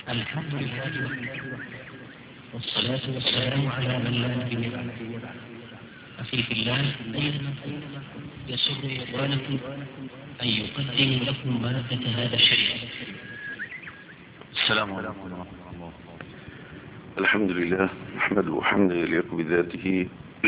الحمد لله والصلاة والسلام على من لا نبي بعده أخي في الله أيضا يسر إخوانكم أن يقدموا لكم مادة هذا الشريف السلام عليكم ورحمة الله الحمد لله نحمده حمدا يليق بذاته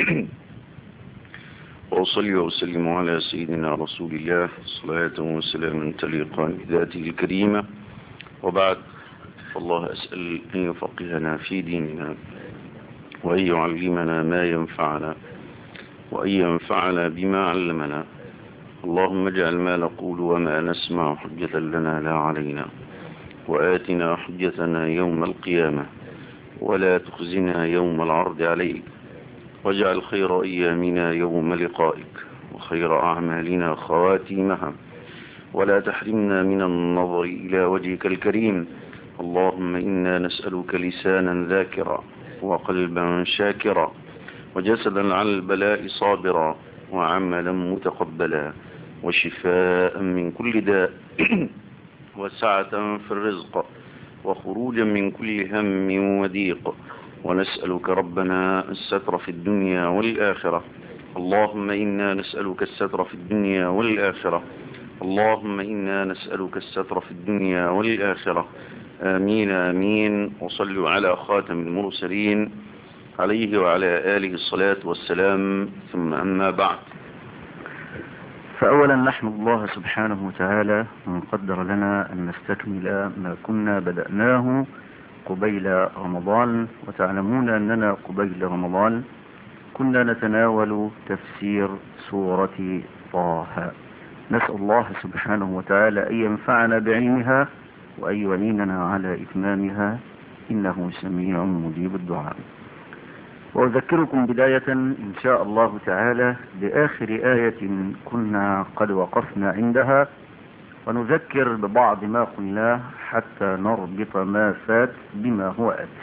وأصلي وأسلم على سيدنا رسول الله صلاة وسلاما تليقان بذاته الكريمة وبعد فالله أسأل أن يفقهنا في ديننا وأن يعلمنا ما ينفعنا وأن ينفعنا بما علمنا اللهم اجعل ما نقول وما نسمع حجة لنا لا علينا وآتنا حجتنا يوم القيامة ولا تخزنا يوم العرض عليك واجعل خير أيامنا يوم لقائك وخير أعمالنا خواتيمها ولا تحرمنا من النظر إلى وجهك الكريم اللهم إنا نسألك لسانا ذاكرا وقلبا شاكرا وجسدا على البلاء صابرا وعملا متقبلا وشفاء من كل داء وسعة في الرزق وخروجا من كل هم وضيق ونسألك ربنا الستر في الدنيا والآخرة اللهم إنا نسألك الستر في الدنيا والآخرة اللهم إنا نسألك الستر في الدنيا والآخرة آمين آمين وصلوا على خاتم المرسلين عليه وعلى آله الصلاة والسلام ثم أما بعد فأولا نحمد الله سبحانه وتعالى من قدر لنا أن نستكمل ما كنا بدأناه قبيل رمضان وتعلمون أننا قبيل رمضان كنا نتناول تفسير سورة طه نسأل الله سبحانه وتعالى أن ينفعنا بعلمها وأن يعيننا على إتمامها إنه سميع مجيب الدعاء وأذكركم بداية إن شاء الله تعالى بآخر آية كنا قد وقفنا عندها ونذكر ببعض ما قلناه حتى نربط ما فات بما هو آت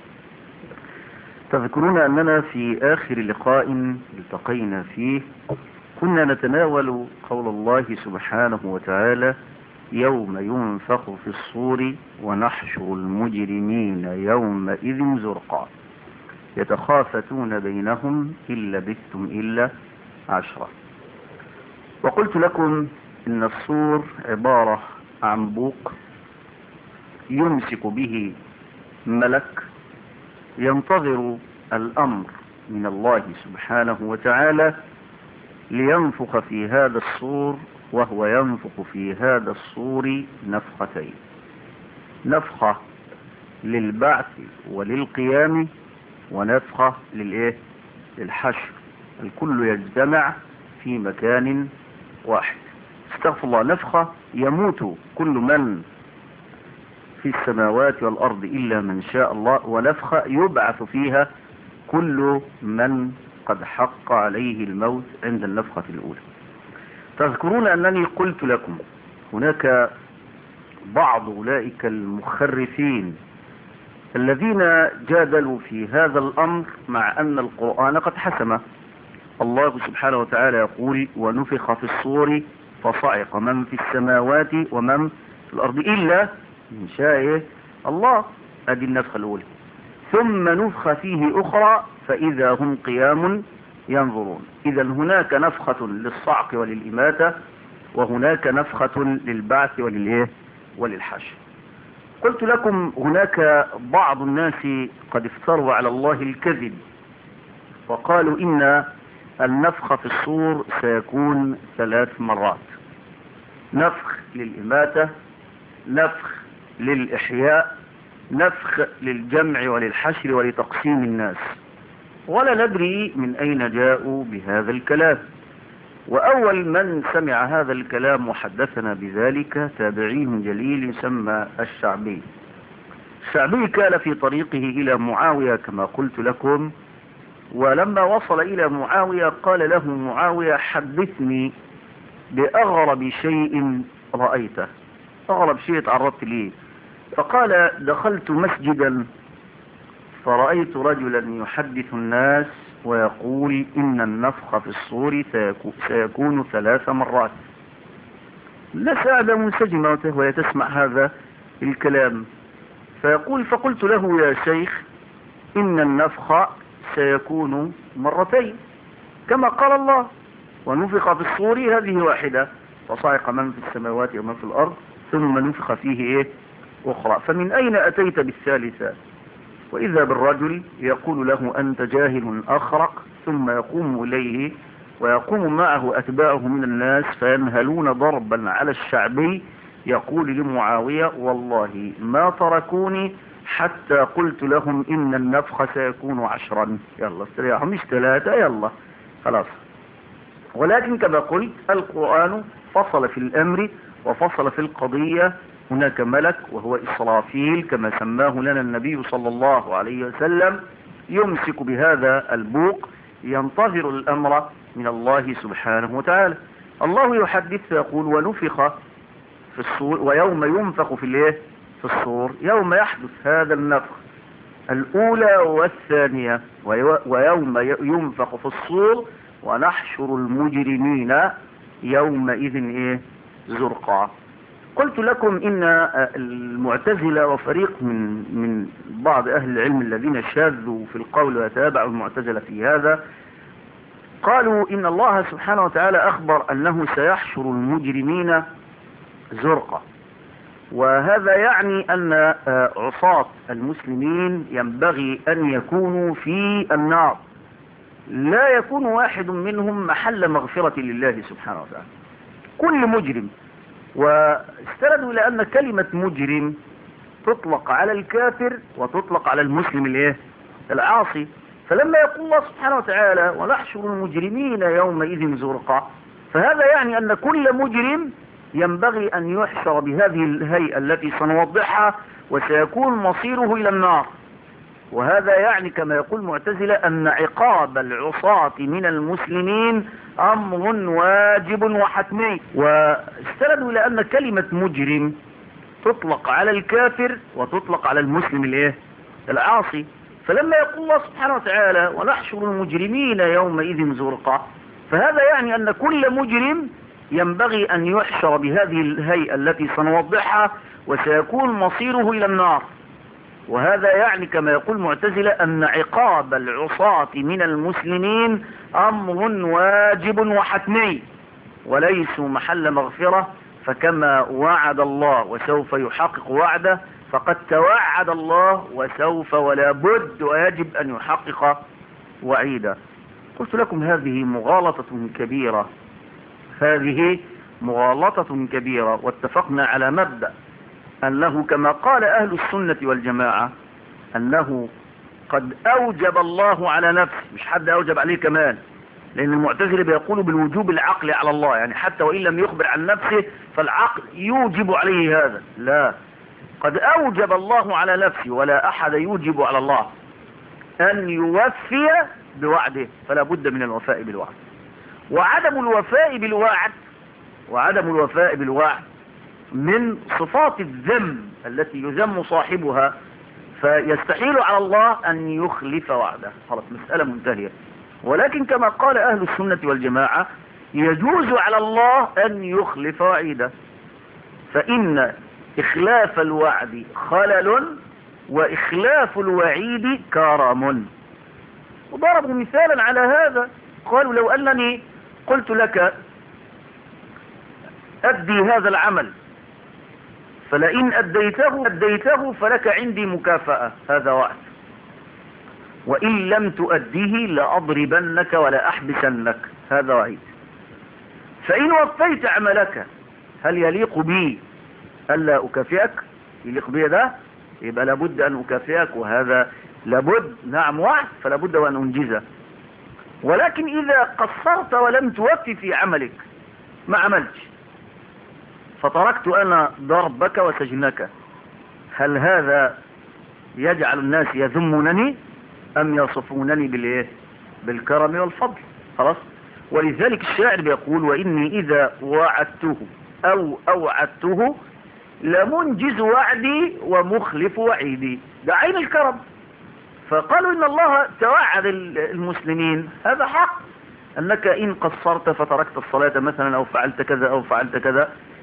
تذكرون أننا في آخر لقاء التقينا فيه كنا نتناول قول الله سبحانه وتعالى يوم ينفخ في الصور ونحشر المجرمين يومئذ زرقا يتخافتون بينهم إن لبثتم إلا عشرة وقلت لكم إن الصور عبارة عن بوق يمسك به ملك ينتظر الأمر من الله سبحانه وتعالى لينفخ في هذا الصور وهو ينفخ في هذا الصور نفختين نفخة للبعث وللقيام ونفخة للإيه للحشر الكل يجتمع في مكان واحد استغفر الله نفخة يموت كل من في السماوات والأرض إلا من شاء الله ونفخة يبعث فيها كل من قد حق عليه الموت عند النفخة الأولى تذكرون أنني قلت لكم هناك بعض أولئك المخرفين الذين جادلوا في هذا الأمر مع أن القرآن قد حسم الله سبحانه وتعالى يقول ونفخ في الصور فصعق من في السماوات ومن في الأرض إلا من شاء الله هذه النفخة الأولى ثم نفخ فيه أخرى فإذا هم قيام ينظرون إذا هناك نفخة للصعق وللإماتة وهناك نفخة للبعث وللإيه وللحشر قلت لكم هناك بعض الناس قد افتروا على الله الكذب وقالوا إن النفخ في الصور سيكون ثلاث مرات نفخ للإماتة نفخ للإحياء نفخ للجمع وللحشر ولتقسيم الناس ولا ندري من أين جاءوا بهذا الكلام وأول من سمع هذا الكلام وحدثنا بذلك تابعي جليل يسمى الشعبي الشعبي كان في طريقه إلى معاوية كما قلت لكم ولما وصل إلى معاوية قال له معاوية حدثني بأغرب شيء رأيته أغرب شيء تعرضت ليه فقال دخلت مسجدا فرأيت رجلا يحدث الناس ويقول إن النفخ في الصور سيكون ثلاث مرات لا سعد منسجمة وهي تسمع هذا الكلام فيقول فقلت له يا شيخ إن النفخ سيكون مرتين كما قال الله ونفخ في الصور هذه واحدة فصعق من في السماوات ومن في الأرض ثم نفخ فيه إيه أخرى فمن أين أتيت بالثالثة وإذا بالرجل يقول له أنت جاهل أخرق ثم يقوم إليه ويقوم معه أتباعه من الناس فينهلون ضربا على الشعبي يقول لمعاوية والله ما تركوني حتى قلت لهم إن النفخ سيكون عشرا يلا استريحوا مش ثلاثة يلا خلاص ولكن كما قلت القرآن فصل في الأمر وفصل في القضية هناك ملك وهو إسرافيل كما سماه لنا النبي صلى الله عليه وسلم يمسك بهذا البوق ينتظر الأمر من الله سبحانه وتعالى الله يحدث فيقول ونفخ في الصور ويوم ينفخ في الايه في الصور يوم يحدث هذا النفخ الأولى والثانية ويوم ينفخ في الصور ونحشر المجرمين يومئذ ايه زرقا قلت لكم ان المعتزلة وفريق من من بعض اهل العلم الذين شاذوا في القول ويتابعوا المعتزلة في هذا قالوا ان الله سبحانه وتعالى اخبر انه سيحشر المجرمين زرقا وهذا يعني ان عصاة المسلمين ينبغي ان يكونوا في النار لا يكون واحد منهم محل مغفرة لله سبحانه وتعالى كل مجرم واستندوا الى ان كلمة مجرم تطلق على الكافر وتطلق على المسلم الايه العاصي فلما يقول الله سبحانه وتعالى ونحشر المجرمين يومئذ زرقا فهذا يعني ان كل مجرم ينبغي ان يحشر بهذه الهيئة التي سنوضحها وسيكون مصيره الى النار وهذا يعني كما يقول معتزلة أن عقاب العصاة من المسلمين أمر واجب وحتمي واستندوا إلى أن كلمة مجرم تطلق على الكافر وتطلق على المسلم الايه العاصي فلما يقول الله سبحانه وتعالى ونحشر المجرمين يومئذ زرقا فهذا يعني أن كل مجرم ينبغي أن يحشر بهذه الهيئة التي سنوضحها وسيكون مصيره إلى النار وهذا يعني كما يقول معتزلة أن عقاب العصاة من المسلمين أمر واجب وحتمي وليسوا محل مغفرة فكما وعد الله وسوف يحقق وعده فقد توعد الله وسوف ولا بد ويجب أن يحقق وعيده قلت لكم هذه مغالطة كبيرة هذه مغالطة كبيرة واتفقنا على مبدأ أنه كما قال أهل السنة والجماعة أنه قد أوجب الله على نفسه مش حد أوجب عليه كمان لأن المعتزلة بيقولوا بالوجوب العقلي على الله يعني حتى وإن لم يخبر عن نفسه فالعقل يوجب عليه هذا لا قد أوجب الله على نفسه ولا أحد يوجب على الله أن يوفي بوعده فلا بد من الوفاء بالوعد وعدم الوفاء بالوعد وعدم الوفاء بالوعد من صفات الذم التي يذم صاحبها فيستحيل على الله أن يخلف وعده خلاص مسألة منتهية ولكن كما قال أهل السنة والجماعة يجوز على الله أن يخلف وعيده فإن إخلاف الوعد خلل وإخلاف الوعيد كرم وضربوا مثالا على هذا قالوا لو أنني قلت لك أدي هذا العمل فلئن أديته أديته فلك عندي مكافأة هذا وعد وإن لم تؤديه لأضربنك ولا أحبسنك هذا وعيد فإن وفيت عملك هل يليق بي ألا أكافئك يليق بي ده يبقى لابد أن أكافئك وهذا لابد نعم وعد فلابد وأن أنجزه ولكن إذا قصرت ولم توفي في عملك ما عملتش فتركت أنا ضربك وسجنك هل هذا يجعل الناس يذمونني أم يصفونني بالإيه بالكرم والفضل خلاص ولذلك الشاعر بيقول وإني إذا وعدته أو أوعدته لمنجز وعدي ومخلف وعيدي ده عين الكرم فقالوا إن الله توعد المسلمين هذا حق أنك إن قصرت فتركت الصلاة مثلا أو فعلت كذا أو فعلت كذا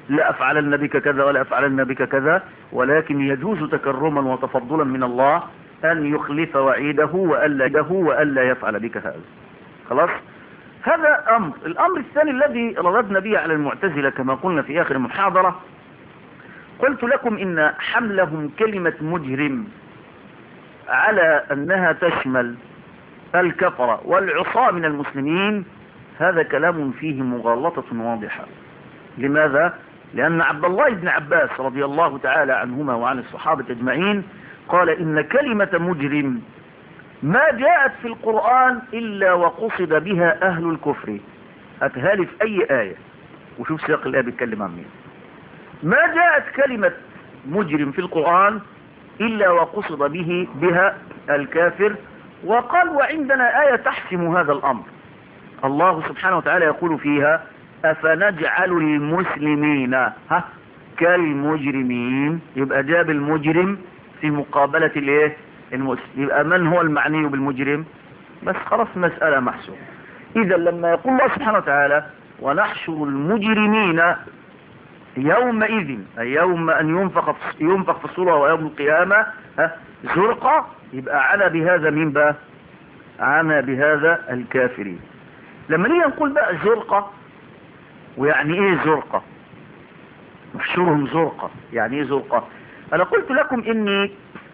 لا أفعلن بك كذا ولا أفعلن بك كذا ولكن يجوز تكرما وتفضلا من الله أن يخلف وعيده وألا يده وألا يفعل بك هذا خلاص هذا أمر الأمر الثاني الذي رددنا به على المعتزلة كما قلنا في آخر المحاضرة قلت لكم إن حملهم كلمة مجرم على أنها تشمل الكفرة والعصاة من المسلمين هذا كلام فيه مغالطة واضحة لماذا؟ لأن عبد الله بن عباس رضي الله تعالى عنهما وعن الصحابة أجمعين قال إن كلمة مجرم ما جاءت في القرآن إلا وقصد بها أهل الكفر هتهالي في أي آية وشوف سياق الآية بيتكلم عن مين ما جاءت كلمة مجرم في القرآن إلا وقصد به بها الكافر وقال وعندنا آية تحسم هذا الأمر الله سبحانه وتعالى يقول فيها أفنجعل المسلمين ها كالمجرمين يبقى جاب المجرم في مقابلة الايه المسلم يبقى من هو المعني بالمجرم بس خلاص مسألة محسوبة إذا لما يقول الله سبحانه وتعالى ونحشر المجرمين يومئذ أي يوم أن ينفق في ينفق في الصورة ويوم القيامة ها زرقة يبقى عنا بهذا مين بقى عنا بهذا الكافرين لما نيجي نقول بقى زرقة ويعني ايه زرقة نحشرهم زرقة يعني ايه زرقة انا قلت لكم اني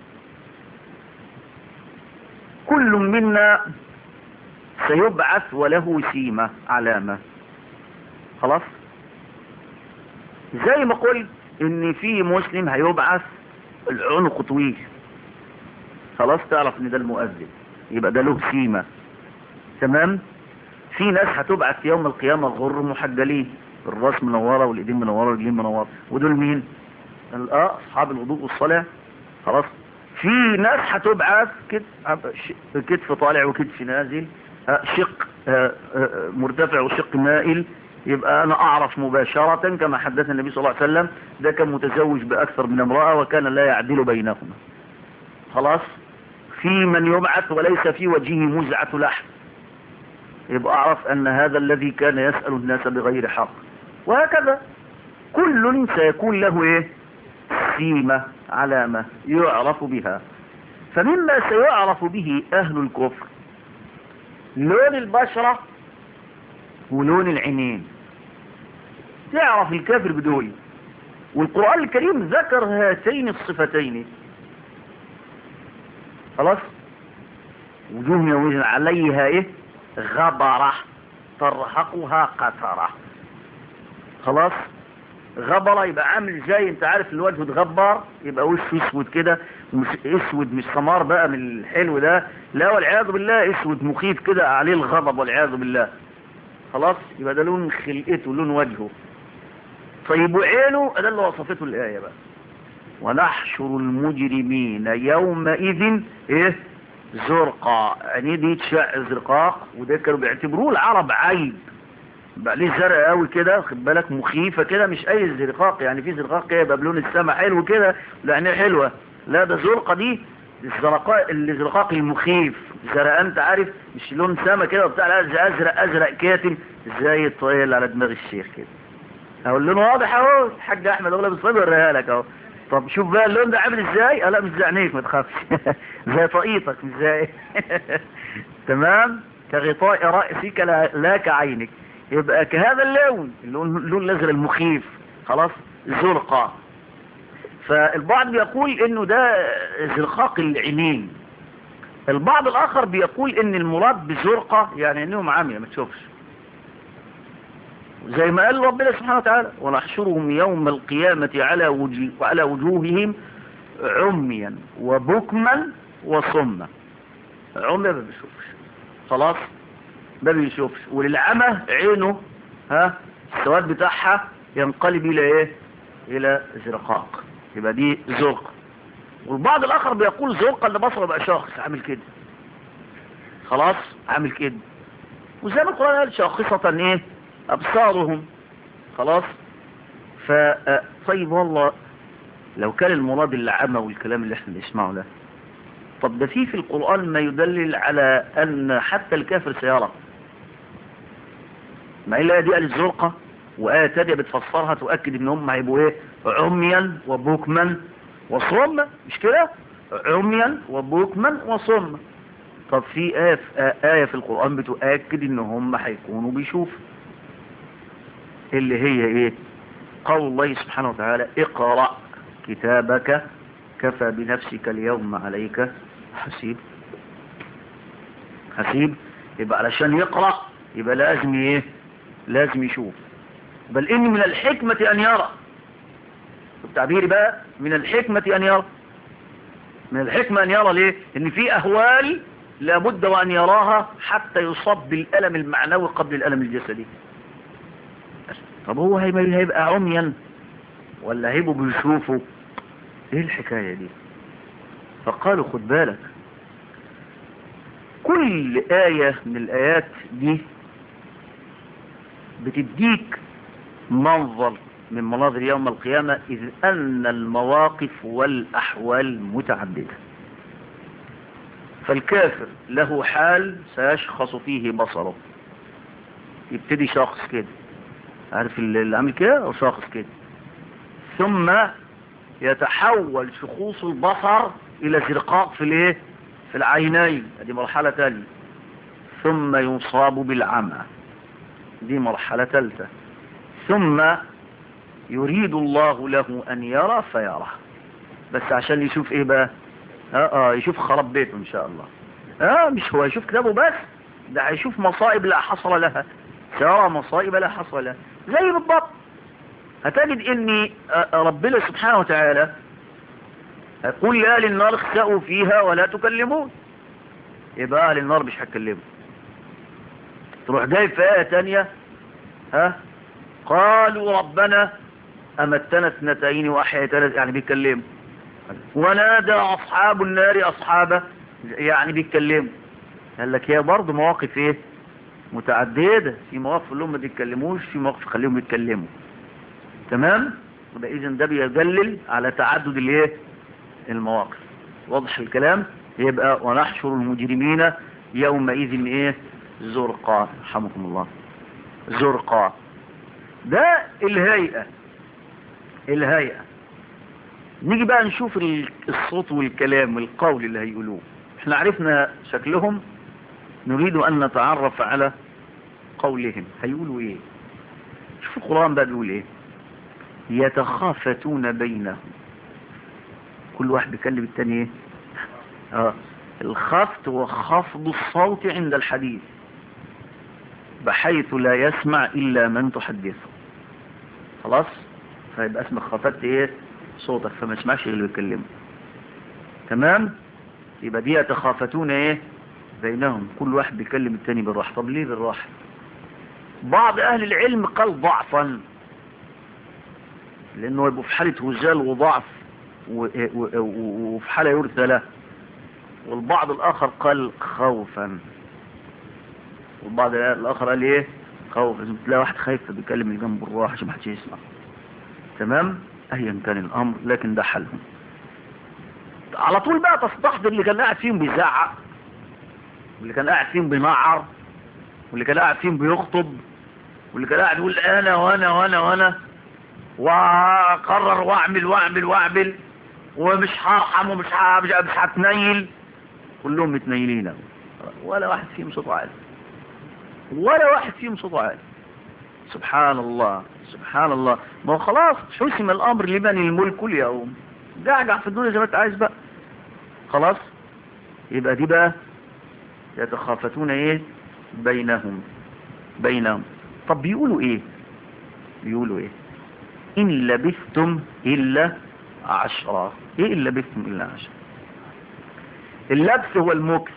كل منا سيبعث وله سيمة علامة خلاص زي ما قلت ان في مسلم هيبعث العنق طويل خلاص تعرف ان ده المؤذن يبقى ده له سيمة تمام في ناس هتبعث يوم القيامة غر محجلين الراس منورة والايدين منورة والرجلين منورة ودول مين اه اصحاب الوضوء والصلاة خلاص في ناس هتبعث كتف كتف طالع وكتف نازل شق مرتفع وشق مائل يبقى انا اعرف مباشرة كما حدث النبي صلى الله عليه وسلم ده كان متزوج باكثر من امرأة وكان لا يعدل بينهما خلاص في من يبعث وليس في وجهه مزعة لحم يبقى اعرف ان هذا الذي كان يسأل الناس بغير حق وهكذا كل سيكون له ايه سيمة علامة يعرف بها فمما سيعرف به اهل الكفر لون البشرة ولون العينين تعرف الكافر بدول والقرآن الكريم ذكر هاتين الصفتين خلاص وجوه يومئذ عليها ايه غبرة ترهقها قترة خلاص غبرة يبقى عامل زي انت عارف الوجه اتغبر يبقى وشه اسود كده مش اسود مش سمار بقى من الحلو ده لا والعياذ بالله اسود مخيف كده عليه الغضب والعياذ بالله خلاص يبقى ده لون خلقته لون وجهه طيب وعينه ده اللي وصفته الآية بقى ونحشر المجرمين يومئذ ايه زرقاء يعني دي تشع زرقاء وده كانوا بيعتبروه العرب عيب بقى ليه زرق قوي كده خد بالك مخيفة كده مش اي زرقاق يعني في زرقاق كده يبقى بلون السما حلو كده لعينيه حلوة لا ده زرقة دي الزرقاء الزرقاق المخيف زرقاء انت عارف مش لون سما كده وبتاع لا ازرق ازرق كاتم زي الطويل على دماغ الشيخ كده اهو اللون واضح اهو الحاج احمد اغلب الصبر وريها لك اهو طب شوف بقى اللون ده عامل ازاي اه لا مش زي عينيك ما تخافش زي طاقيتك مش زي تمام كغطاء رأسك لا, لا كعينك يبقى كهذا اللون اللون اللون الازرق المخيف خلاص زرقاء فالبعض بيقول انه ده زرقاق العينين البعض الاخر بيقول ان المراد بزرقة يعني انهم عامية ما تشوفش زي ما قال ربنا سبحانه وتعالى ونحشرهم يوم القيامة على, وجه وعلى وجوههم عميا وبكما وصما عمي ما بيشوفش خلاص ما بيشوفش وللعمى عينه ها السواد بتاعها ينقلب الى ايه الى زرقاق يبقى دي زرقة والبعض الاخر بيقول زرقة اللي بصره بقى شاخص عامل كده خلاص عامل كده وزي ما القرآن قال شاخصة ايه ابصارهم خلاص ف طيب والله لو كان المراد العامة والكلام اللي احنا بنسمعه ده طب ده في في القرآن ما يدلل على ان حتى الكافر سيرى ما إلا دي قال الزرقة وآية تانية بتفسرها تؤكد ان هم هيبقوا ايه عميا وبكما وصما مش كده عميا وبكما وصما طب في آية في, آية في القرآن بتؤكد ان هم هيكونوا بيشوفوا اللي هي ايه قول الله سبحانه وتعالى اقرأ كتابك كفى بنفسك اليوم عليك حسيب حسيب يبقى علشان يقرأ يبقى لازم ايه لازم يشوف بل ان من الحكمة ان يرى التعبير بقى من الحكمة ان يرى من الحكمة ان يرى ليه ان في اهوال لابد وان يراها حتى يصاب بالالم المعنوي قبل الالم الجسدي طب هو هيبقى عميا ولا هيبقوا بيشوفوا ايه الحكاية دي فقالوا خد بالك كل آية من الآيات دي بتديك منظر من مناظر يوم القيامة إذ أن المواقف والأحوال متعددة فالكافر له حال سيشخص فيه بصره يبتدي شخص كده عارف اللي عامل كده أو شخص كده ثم يتحول شخوص البصر إلى زرقاء في الايه في العينين دي مرحلة تانية ثم يصاب بالعمى دي مرحلة ثالثة ثم يريد الله له أن يرى فيرى بس عشان يشوف ايه بقى اه اه يشوف خراب بيته ان شاء الله اه مش هو يشوف كتابه بس ده هيشوف مصائب لا حصر لها سيرى مصائب لا حصر لها زي بالضبط هتجد ان ربنا سبحانه وتعالى قل لأهل النار اخسأوا فيها ولا تكلمون يبقى أهل النار مش هتكلموا تروح جاي في آية تانية ها قالوا ربنا أمتنا اثنتين وأحيتنا يعني بيتكلموا ونادى أصحاب النار أصحابه يعني بيتكلموا قال لك هي برضه مواقف ايه متعددة في مواقف اللي هم ما بيتكلموش في مواقف خليهم يتكلموا تمام يبقى اذا ده بيدلل على تعدد الايه المواقف واضح الكلام يبقى ونحشر المجرمين يومئذ ايه زرقاء رحمكم الله زرقاء ده الهيئة الهيئة نيجي بقى نشوف الصوت والكلام والقول اللي هيقولوه احنا عرفنا شكلهم نريد ان نتعرف على قولهم هيقولوا ايه شوف القرآن بقى بيقول ايه يتخافتون بينهم كل واحد بيكلم التاني ايه اه الخفت وخفض الصوت عند الحديث بحيث لا يسمع الا من تحدثه خلاص فيبقى اسمك خفضت ايه صوتك فما يسمعش اللي بيكلمه تمام يبقى دي يتخافتون ايه بينهم كل واحد بيكلم التاني بالراحه طب ليه بالراحه بعض اهل العلم قال ضعفا لانه يبقوا في حالة هزال وضعف وفي حالة يرثى له والبعض الاخر قال خوفا والبعض الاخر قال ايه خوف لازم تلاقي واحد خايف بيكلم اللي جنبه الراحة عشان ما حدش يسمع تمام ايا كان الامر لكن ده حلهم على طول بقى تستحضر اللي كان قاعد فيهم بيزعق واللي كان قاعد فيهم بينعر واللي كان قاعد فيهم بيخطب واللي كان قاعد يقول انا وانا وانا وانا واقرر واعمل واعمل واعمل ومش هرحم ومش مش هتنيل كلهم متنيلين ولا واحد فيهم صوته عالي ولا واحد فيهم صوته عالي سبحان الله سبحان الله ما هو خلاص حسم الامر لمن الملك اليوم جعجع في الدنيا زي ما انت عايز بقى خلاص يبقى دي بقى يتخافتون ايه بينهم بينهم طب بيقولوا ايه بيقولوا ايه إن لبثتم إلا عشرة إيه إن لبثتم إلا عشرة اللبث هو المكث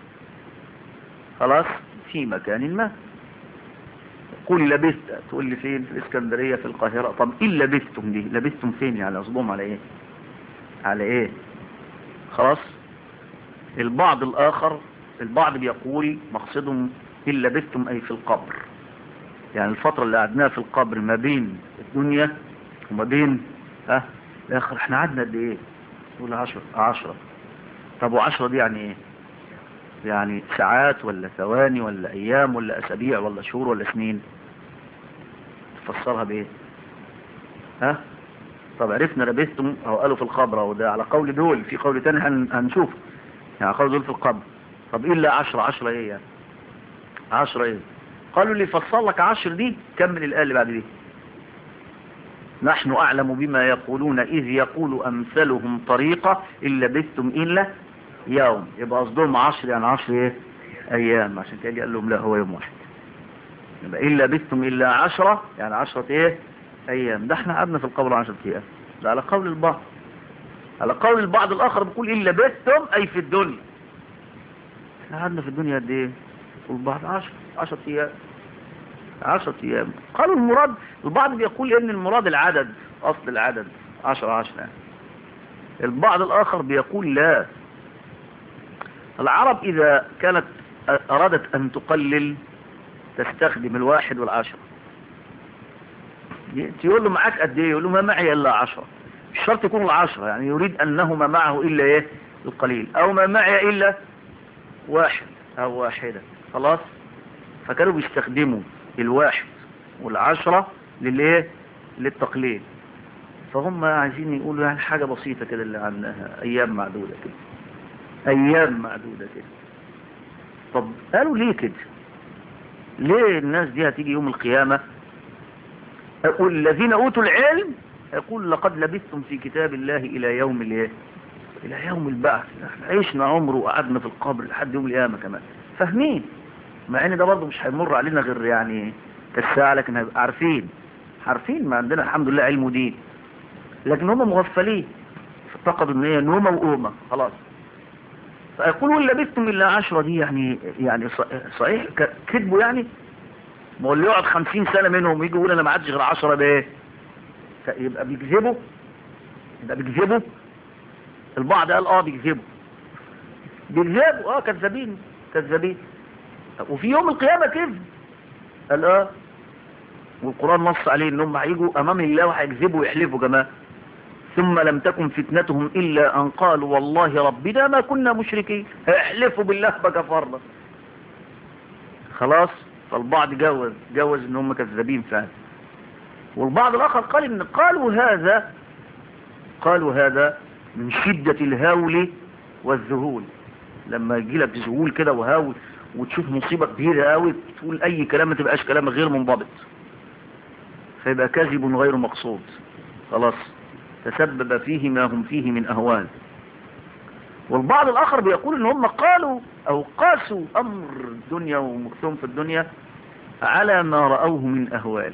خلاص في مكان ما قول لبثت تقول لي فين في الإسكندرية في القاهرة طب إن لبثتم دي لبثتم فين يعني أصدهم على إيه على إيه خلاص البعض الآخر البعض بيقول مقصدهم إن لبثتم أي في القبر يعني الفترة اللي قعدناها في القبر ما بين الدنيا وما بين ها الاخر احنا قعدنا قد ايه تقول عشرة عشرة طب وعشرة دي يعني ايه يعني ساعات ولا ثواني ولا ايام ولا اسابيع ولا شهور ولا سنين فسرها بايه ها طب عرفنا لبثتم او قالوا في القبر او ده على قول دول في قول تاني هن- هنشوف يعني قول دول في القبر طب الا عشرة عشرة ايه يعني عشرة ايه قالوا اللي فصل لك عشر دي كمل الآية اللي بعد دي نحن أعلم بما يقولون إذ يقول أمثلهم طريقة إن لبثتم إلا يوم يبقى قصدهم عشر يعني عشر إيه أيام عشان كده قال لهم لا هو يوم واحد يبقى إن لبثتم إلا عشرة يعني عشرة إيه أيام ده احنا قعدنا في القبر عشرة أيام ده على قول البعض على قول البعض الآخر بيقول إن لبثتم أي في الدنيا احنا قعدنا في الدنيا قد إيه والبعض عشر عشرة أيام عشرة أيام قالوا المراد البعض بيقول إن المراد العدد أصل العدد عشرة عشرة يعني. البعض الآخر بيقول لا العرب إذا كانت أرادت أن تقلل تستخدم الواحد والعشرة يقول له معاك قد ايه يقول له ما معي إلا عشرة مش شرط يكون العشرة يعني يريد أنه ما معه إلا إيه القليل أو ما معي إلا واحد أو واحدة خلاص فكانوا بيستخدموا الواحد والعشرة للايه للتقليل فهم عايزين يقولوا يعني حاجة بسيطة كده اللي عنها أيام معدودة كده أيام معدودة كده طب قالوا ليه كده ليه الناس دي هتيجي يوم القيامة يقول الذين أوتوا العلم يقول لقد لبثتم في كتاب الله إلى يوم الايه إلى يوم البعث احنا عشنا عمره وقعدنا في القبر لحد يوم القيامة كمان فاهمين مع ان ده برضه مش هيمر علينا غير يعني كالساعة لكن هيبقى عارفين عارفين ما عندنا الحمد لله علم ودين لكن هم مغفلين فاعتقدوا ان هي نومة وقومة خلاص فيقولوا لبثتم الا عشرة دي يعني يعني صحيح كذبوا يعني ما هو اللي يقعد خمسين سنة منهم يجي يقول انا ما عادش غير عشرة بايه يبقى بيكذبوا يبقى بيكذبوا البعض قال اه بيكذبوا بيكذبوا اه كذابين كذابين وفي يوم القيامة كذب قال اه والقرآن نص عليه انهم هيجوا امام الله وهيكذبوا ويحلفوا كمان ثم لم تكن فتنتهم الا ان قالوا والله ربنا ما كنا مشركين هيحلفوا بالله بكفرنا خلاص فالبعض جوز جوز ان هم كذابين فعلا والبعض الاخر قال ان قالوا هذا قالوا هذا من شدة الهول والذهول لما يجي لك ذهول كده وهول وتشوف مصيبة كبيرة قوي تقول اي كلام ما تبقاش كلام غير منضبط فيبقى كذب غير مقصود خلاص تسبب فيه ما هم فيه من اهوال والبعض الاخر بيقول ان هم قالوا او قاسوا امر الدنيا ومكثهم في الدنيا على ما رأوه من اهوال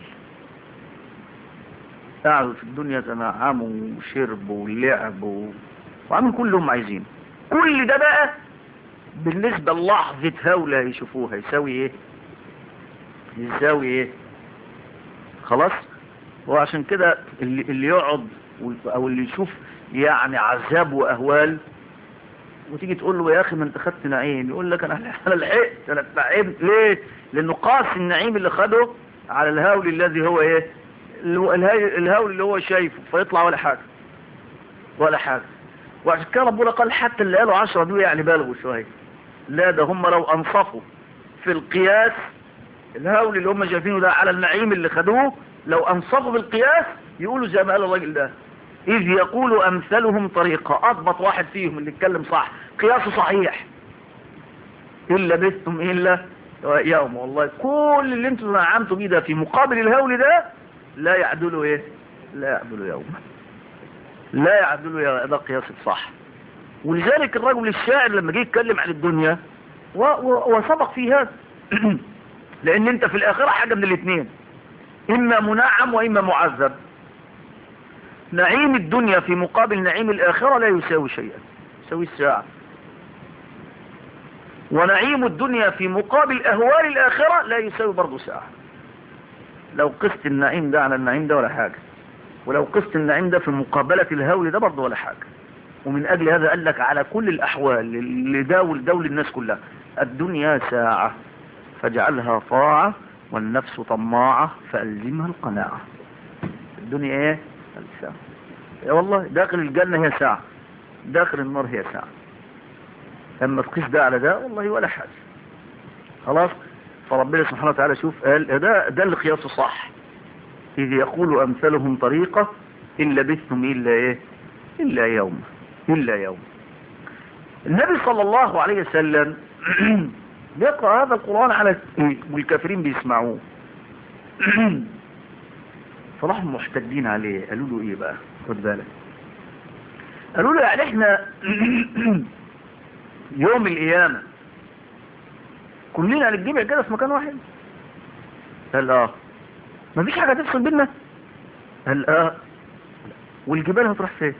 قعدوا في الدنيا تنعموا وشربوا ولعبوا وعملوا كل اللي هم عايزينه كل ده بقى بالنسبة للحظة هولة يشوفوها يساوي ايه يساوي ايه خلاص وعشان كده اللي, اللي يقعد او اللي يشوف يعني عذاب واهوال وتيجي تقول له يا اخي ما انت خدت نعيم يقول لك انا انا لحقت انا اتنعمت ليه لانه قاس النعيم اللي خده على الهول الذي هو ايه الهول اللي هو شايفه فيطلع ولا حاجة ولا حاجة وعشان كده ربنا قال حتى اللي قالوا عشرة دول يعني بالغوا شوية لا ده هم لو انصفوا في القياس الهول اللي هم شايفينه ده على النعيم اللي خدوه لو انصفوا بالقياس يقولوا زي ما قال الراجل ده إذ يقول أمثلهم طريقة أضبط واحد فيهم اللي اتكلم صح قياسه صحيح إلا بثتم إلا يوم والله كل اللي انتم نعمتوا بيه ده في مقابل الهول ده لا يعدل ايه لا يعدل يوم لا يعدل يا ده قياس صح ولذلك الرجل الشاعر لما جه يتكلم عن الدنيا وسبق في هذا لان انت في الاخرة حاجة من الاثنين اما منعم واما معذب نعيم الدنيا في مقابل نعيم الاخرة لا يساوي شيئا يساوي الساعة ونعيم الدنيا في مقابل اهوال الاخرة لا يساوي برضو ساعة لو قست النعيم ده على النعيم ده ولا حاجة ولو قست النعيم ده في مقابلة الهول ده برضه ولا حاجة ومن أجل هذا قال لك على كل الأحوال لداول دول الناس كلها الدنيا ساعة فاجعلها طاعة والنفس طماعة فألزمها القناعة الدنيا ايه الساعة يا والله داخل الجنة هي ساعة داخل النار هي ساعة اما تقيس ده على ده والله ولا حاجة خلاص فربنا سبحانه وتعالى شوف قال ده ده اللي قياسه صح إذ يقول أمثلهم طريقة إن لبثتم إلا إيه إلا يوم إلا يوم النبي صلى الله عليه وسلم يقرأ هذا القرآن على والكافرين بيسمعوه فراحوا محتدين عليه قالوا له ايه بقى خد بالك قالوا له يعني احنا يوم القيامة كلنا هنتجمع كده في مكان واحد قال اه مفيش حاجة تفصل بينا قال اه والجبال هتروح فين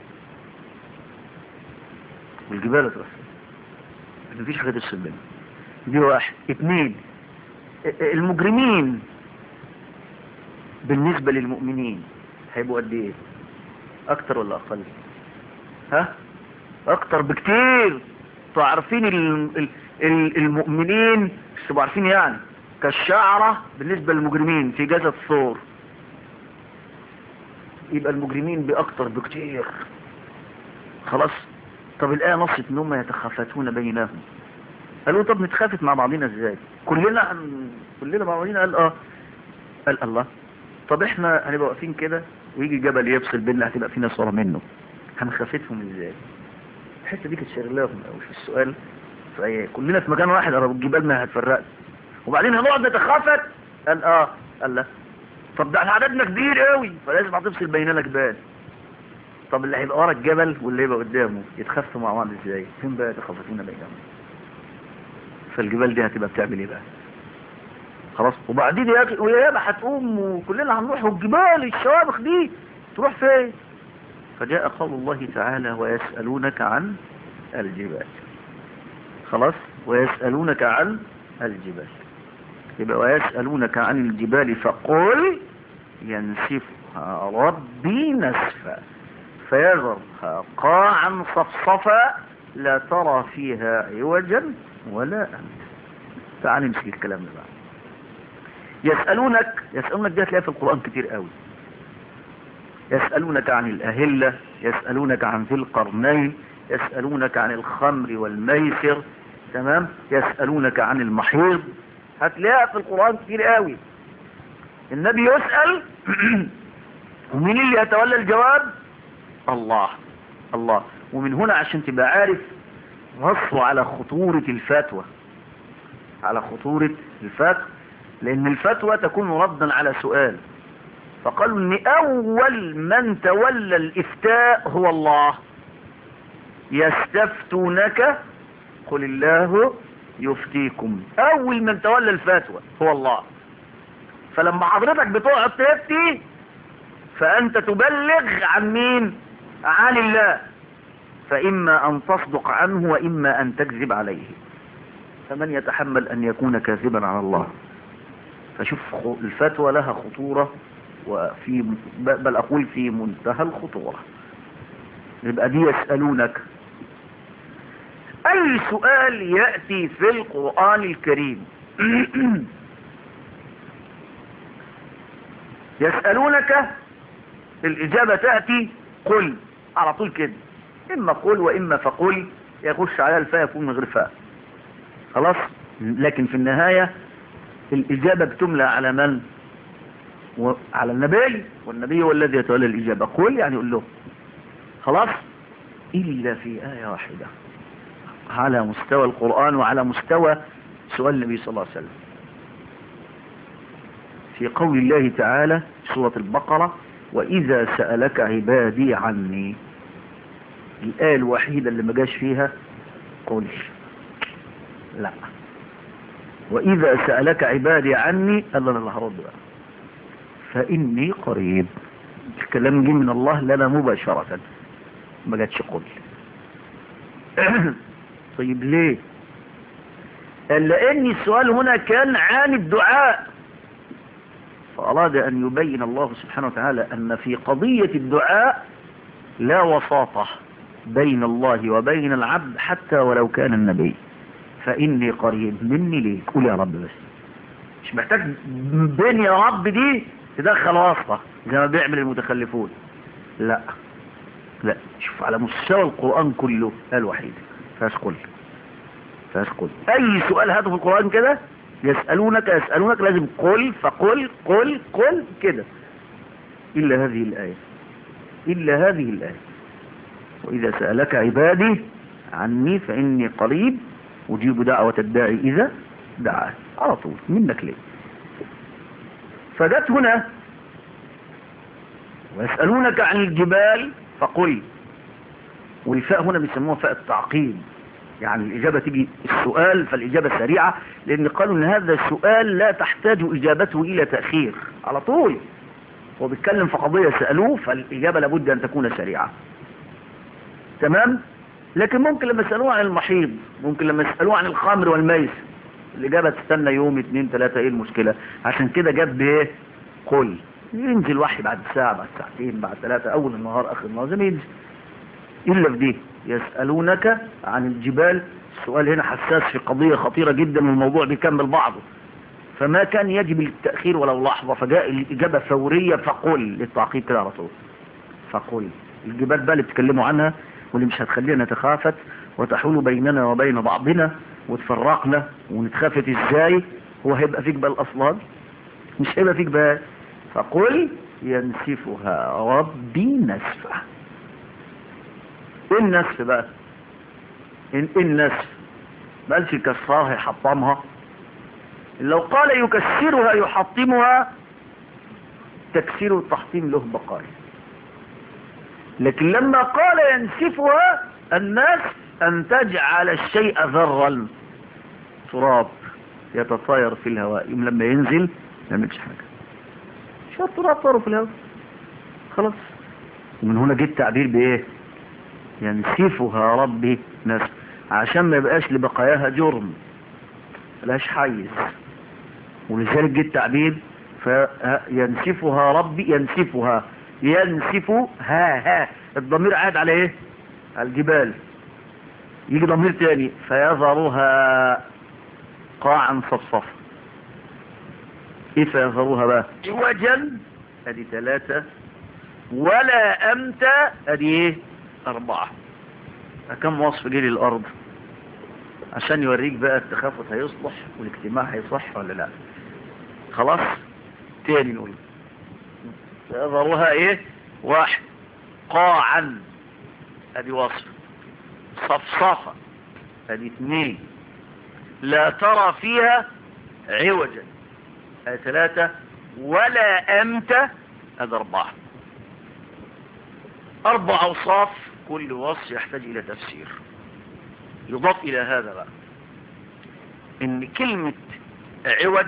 والجبال هتروح فين مفيش حاجة تفصل بينا دي واحد اتنين المجرمين بالنسبة للمؤمنين هيبقوا قد ايه اكتر ولا اقل ها اكتر بكتير انتوا عارفين ال- ال- ال- المؤمنين مش تبقوا عارفين يعني كالشعرة بالنسبة للمجرمين في جزء الثور يبقى المجرمين باكتر بكتير خلاص طب الآية نصت ان هم يتخافتون بينهم قالوا طب نتخافت مع بعضنا ازاي كلنا هن... كلنا مع بعضنا قال اه قال الله طب احنا هنبقى واقفين كده ويجي جبل يفصل بيننا هتبقى في ناس ورا منه هنخافتهم ازاي الحته دي كانت شغلاهم قوي في السؤال فايه كلنا في مكان واحد قرب الجبال ما هتفرقنا وبعدين هنقعد نتخافت قال اه قال لا طب ده احنا عددنا كبير قوي فلازم هتفصل بيننا جبال طب اللي هيبقى ورا الجبل واللي هيبقى قدامه يتخافوا مع بعض ازاي فين بقى يتخافتون بينهم فالجبال دي هتبقى بتعمل ايه بقى خلاص وبعدين يا اخي وياما هتقوم وكلنا هنروح والجبال الشوامخ دي تروح فين فجاء قول الله تعالى ويسألونك عن الجبال خلاص ويسألونك عن الجبال يبقى ويسألونك عن الجبال فقل ينسفها ربي نسفا فيذرها قاعا صفصفا لا ترى فيها عوجا ولا أمتا تعال نمسك الكلام ده بقى يسألونك يسألونك دي هتلاقيها في القرآن كتير قوي يسألونك عن الأهلة يسألونك عن ذي القرنين يسألونك عن الخمر والميسر تمام يسألونك عن المحيض هتلاقيها في القرآن كتير قوي النبي يسأل ومين اللي يتولى الجواب الله الله ومن هنا عشان تبقى عارف نصوا على خطورة الفتوى على خطورة الفتوى لأن الفتوى تكون ردا على سؤال فقالوا ان اول من تولى الافتاء هو الله يستفتونك قل الله يفتيكم اول من تولى الفتوى هو الله فلما حضرتك بتقعد تفتي فانت تبلغ عن مين عن الله فاما ان تصدق عنه واما ان تكذب عليه فمن يتحمل ان يكون كاذبا على الله فشوف الفتوى لها خطورة وفي بل أقول في منتهى الخطورة يبقى دي يسألونك أي سؤال يأتي في القرآن الكريم يسألونك الإجابة تأتي قل على طول كده إما قل وإما فقل يخش على الفاء يكون من غير فاء خلاص لكن في النهاية الإجابة بتملى على من على النبي والنبي هو الذي يتولى الإجابة قل يعني قل له خلاص إلا في آية واحدة على مستوى القرآن وعلى مستوى سؤال النبي صلى الله عليه وسلم في قول الله تعالى سورة البقرة وإذا سألك عبادي عني الآية الوحيدة اللي ما جاش فيها قل لا وإذا سألك عبادي عني قال الله هرد بقى فإني قريب الكلام جه من الله لنا مباشرة ما جاتش قل طيب ليه قال لأن السؤال هنا كان عن الدعاء فأراد أن يبين الله سبحانه وتعالى أن في قضية الدعاء لا وساطة بين الله وبين العبد حتى ولو كان النبي فإني قريب مني ليك قول يا رب بس مش محتاج بين يا رب دي تدخل واسطة زي ما بيعمل المتخلفون لا لا شوف على مستوى القرآن كله الوحيد فاش قل فاش قل أي سؤال هاته في القرآن كده يسألونك يسألونك لازم قل فقل قل قل كده إلا هذه الآية إلا هذه الآية وإذا سألك عبادي عني فإني قريب أجيب دعوة الداعي إذا دعاه على طول منك ليه فجت هنا ويسألونك عن الجبال فقل والفاء هنا بيسموها فاء التعقيب يعني الإجابة تيجي السؤال فالإجابة سريعة لأن قالوا أن هذا السؤال لا تحتاج إجابته إلى تأخير على طول هو بيتكلم في قضية سألوه فالإجابة لابد أن تكون سريعة تمام لكن ممكن لما يسألوه عن المحيض ممكن لما يسألوه عن الخمر والميس الإجابة تستنى يوم اتنين تلاتة ايه المشكلة عشان كده جاب بايه قل ينزل وحي بعد ساعة بعد ساعتين بعد ثلاثة أول النهار آخر النهار زي ما ينزل إلا في دي يسألونك عن الجبال السؤال هنا حساس في قضية خطيرة جدا والموضوع بيكمل بعضه فما كان يجب التأخير ولو لحظة فجاء الإجابة فورية فقل للتعقيب كده على طول فقل الجبال بقى اللي بتكلموا عنها واللي مش هتخلينا نتخافت وتحول بيننا وبين بعضنا وتفرقنا ونتخافت ازاي هو هيبقى فيك بقى الأصلاد مش هيبقى فيك بقى فقل ينسفها ربي نسفه ايه النسف بقى ايه النسف ما قالش يكسرها يحطمها لو قال يكسرها يحطمها تكسير والتحطيم له بقايا لكن لما قال ينسفها الناس ان تجعل الشيء ذرا تراب يتطاير في الهواء يوم لما ينزل ما يعملش حاجه شو التراب طاروا في الهواء خلاص ومن هنا جه التعبير بايه ينسفها ربي نسف عشان ما يبقاش لبقاياها جرم ملهاش حيز ولذلك جه التعبير فينسفها ربي ينسفها ينسف ها ها الضمير قاعد على ايه على الجبال يجي ضمير تاني فيظهرها قاعا صفصفا ايه فيظهرها بقى عوجا ادي ثلاثة ولا امتى ادي ايه اربعة كم وصف جه للارض عشان يوريك بقى التخافت هيصلح والاجتماع هيصح ولا لا خلاص تاني نقول يظهرها ايه واحد قاعا ادي وصف صفصفة ادي اثنين لا ترى فيها عوجا ادي ثلاثة ولا امتى ادي اربعة اربع اوصاف كل وصف يحتاج الى تفسير يضاف الى هذا بقى ان كلمة عوج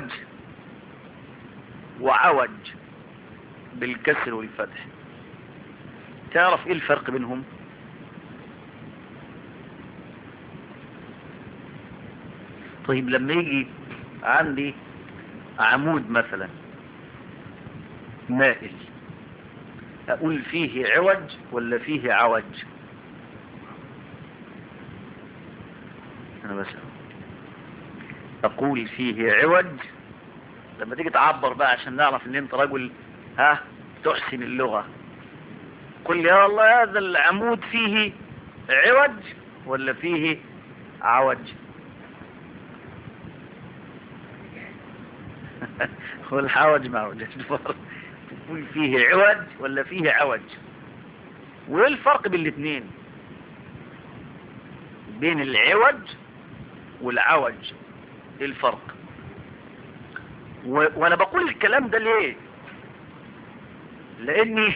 وعوج بالكسر والفتح تعرف ايه الفرق بينهم طيب لما يجي عندي عمود مثلا مائل اقول فيه عوج ولا فيه عوج انا بس اقول فيه عوج لما تيجي تعبر بقى عشان نعرف ان انت رجل ها تحسن اللغة قل يا الله هذا العمود فيه عوج ولا فيه عوج هو الحوج مع وجه تقول فيه عوج ولا فيه عوج وايه الفرق بين الاثنين بين العوج والعوج ايه الفرق و... وانا بقول الكلام ده ليه لاني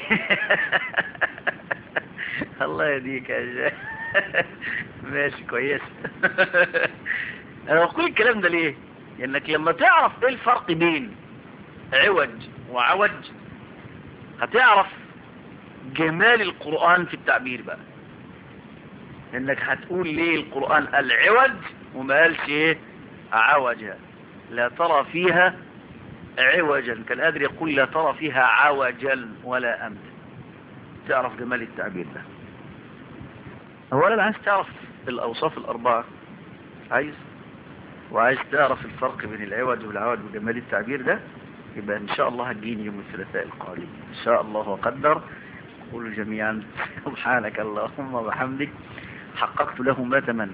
الله يهديك يا شيخ ماشي كويس انا بقول الكلام ده ليه لانك لما تعرف ايه الفرق بين عوج وعوج هتعرف جمال القرآن في التعبير بقى انك هتقول ليه القرآن العوج وما قالش ايه عوجا لا ترى فيها عوجا كان قادر يقول لا ترى فيها عوجا ولا أمت تعرف جمال التعبير ده اولا عايز تعرف الاوصاف الاربعة عايز وعايز تعرف الفرق بين العوج والعوج وجمال التعبير ده يبقى ان شاء الله هتجيني يوم الثلاثاء القادم ان شاء الله وقدر قولوا جميعا سبحانك اللهم وبحمدك حققت له ما تمنى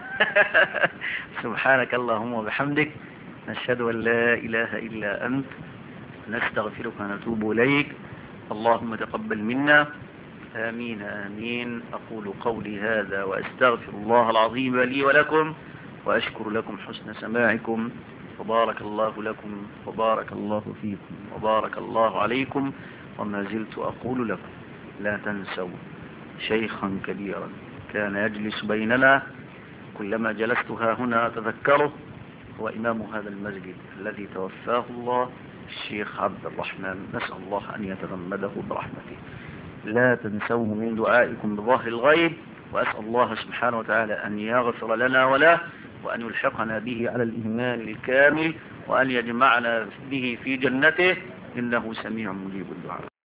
سبحانك اللهم وبحمدك نشهد أن لا إله إلا أنت نستغفرك ونتوب إليك اللهم تقبل منا آمين آمين أقول قولي هذا وأستغفر الله العظيم لي ولكم وأشكر لكم حسن سماعكم وبارك الله لكم وبارك الله فيكم وبارك الله عليكم وما زلت أقول لكم لا تنسوا شيخا كبيرا كان يجلس بيننا كلما جلست ها هنا أتذكره هو إمام هذا المسجد الذي توفاه الله الشيخ عبد الرحمن نسأل الله أن يتغمده برحمته لا تنسوه من دعائكم بظهر الغيب وأسأل الله سبحانه وتعالى أن يغفر لنا وله وأن يلحقنا به على الإيمان الكامل وأن يجمعنا به في جنته إنه سميع مجيب الدعاء